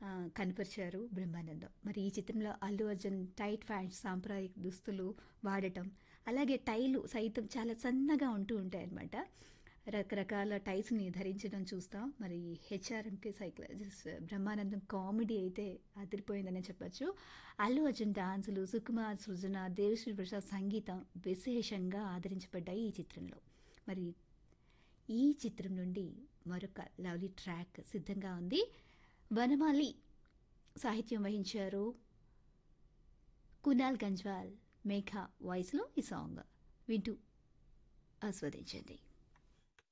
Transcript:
ఆ, కనపరిచారు బ్రహ్మానందం మరి ఈ చిత్రంలో అల్లు అర్జున్ టైట్ ప్యాంట్ సాంప్రదాయక దుస్తులు వాడటం అలాగే టైలు సైతం చాలా సన్నగా ఉంటూ ఉంటాయి అన్నమాట రకరకాల టైస్ని ధరించడం చూస్తాం మరి హెచ్ఆర్ఎంకే సైకలాజిస్ట్ బ్రహ్మానందం కామెడీ అయితే అదిరిపోయిందనే చెప్పొచ్చు అల్లు అర్జున్ డాన్సులు సుకుమార్ సృజన దేవశ్రీ ప్రసాద్ సంగీతం విశేషంగా ఆదరించబడ్డాయి ఈ చిత్రంలో మరి ఈ చిత్రం నుండి మరొక లవ్లీ ట్రాక్ సిద్ధంగా ఉంది వనమాలి సాహిత్యం వహించారు కునాల్ గంజ్వాల్ మేఘా వాయిస్లో ఈ సాంగ్ వింటూ ఆస్వాదించండి